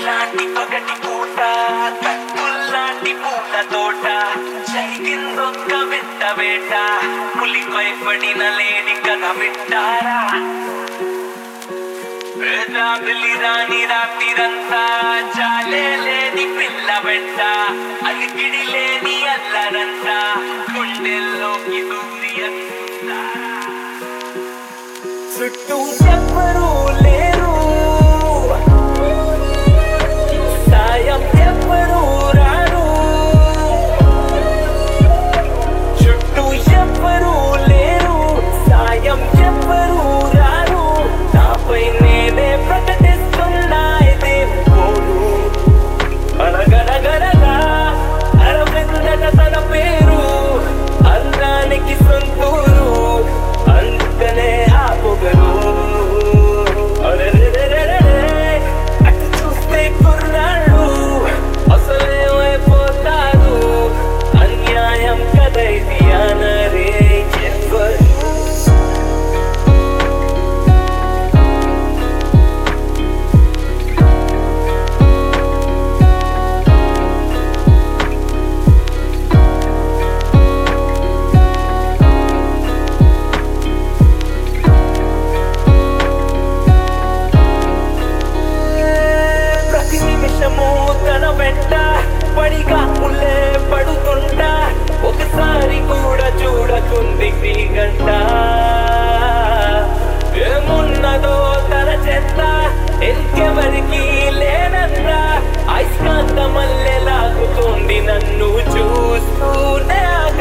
లాంటి పగటి పూట కత్తుల్లాంటి పూల తోట జరిగిందొక్క వింత వేట పులిపై పడిన లేని కథ వింటారా రాబిలి రాని రాత్రిరంతా జాలే లేని పిల్ల వెంట అలికిడి లేని అల్లరంతా గుండెల్లోకి దూరి అంటారా చుట్టూ ఎవ్వరూ లేరు సాయం ఎవ్వరూ రారు చుట్టూ ఎవ్వరూ లేరు సాయం ఎవ్వరూ రారు నాపై నేనే ప్రకటిస్తున్నా ఇదే పోరు అనగనగనగా అరవిందట తన పేరు అందానికి సొంతూరు అందుకనే ఆ పొగరు అరెరెరెరెరెరె, అటు చూస్తే కుర్రాళ్ళు అసలేమైపోతారు అన్యాయం కదైది అనరే ఎవ్వరు ప్రతి నిమిషము తన వెంట పడిగా పుల్లే పడుతుంటా ఒకసారి కూడా చూడకుంది గంట ఏమున్నదో తన చెత్త ఇంకెవరికి లేనంత అయస్కాంత మల్లె లాగుతుంది నన్ను చూస్తూనే